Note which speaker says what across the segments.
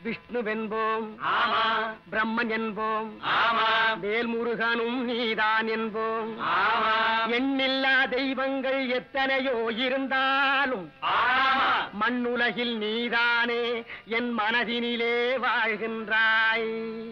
Speaker 1: விஷ்ணுவென்போம்
Speaker 2: ஆமா
Speaker 1: பிரம்மன் என்போம்
Speaker 2: ஆமா
Speaker 1: வேல்முருகனும் நீதான் என்போம்
Speaker 2: ஆமா
Speaker 1: எண்ணில்லா தெய்வங்கள் எத்தனையோ இருந்தாலும்
Speaker 2: ஆமா
Speaker 1: மண்ணுலகில் நீதானே என் மனதினிலே வாழ்கின்றாய்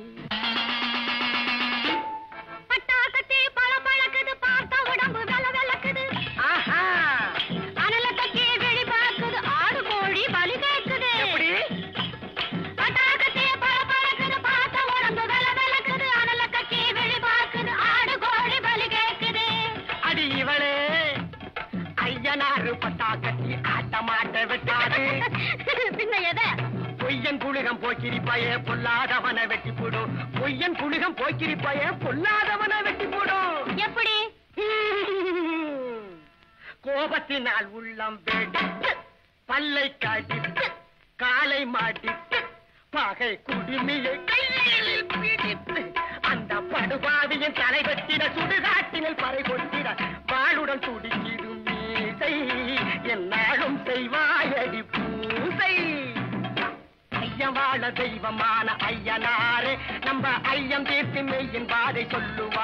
Speaker 3: பட்டாக்கத்தி பழ பழக்குது பார்த்த உடம்பு வெல வெலக்குது
Speaker 1: ஆஹா
Speaker 3: அனல கட்டி வெளி பார்க்குது ஆடு கோழி பலி கேக்குது
Speaker 1: எப்படி
Speaker 3: பட்டாக்கத்தி பழ பழக்குது பார்த்த உடம்பு வெல வெலக்குது அனல கட்டி வெளி பார்க்குது ஆடு கோழி பலி கேக்குது
Speaker 1: அடி இவளே ஐயனாறு பட்டா கட்டி ஆட்டமாட்ட விட்டாது
Speaker 3: பின்ன எதை
Speaker 1: பொய்யன் புழுகம் போக்கிரிப்பாய பொல்லாதவனை வெட்டி போடும் பொய்யன் புழுகம் போக்கிரிப்பாய பொல்லாதவனை வெட்டி போடும்
Speaker 3: எப்படி
Speaker 1: கோபத்தினால் உள்ளம் வெடித்து பல்லை காட்டித்து காலை மாட்டித்து பகை குடுமியை கையில் பிடித்து அந்த படுபாவியின் தலை வெட்டிட சுடுகாட்டினில் பறை கொட்டிட வாளுடன் துடிக்கிது மீசை என்னாலும் செய்வாயடி பூசை ஐயம் வாழ தெய்வமான ஐயனாரே நம்ம ஐயம் தீர்த்து மெய்யின் பாதை சொல்லுவோம்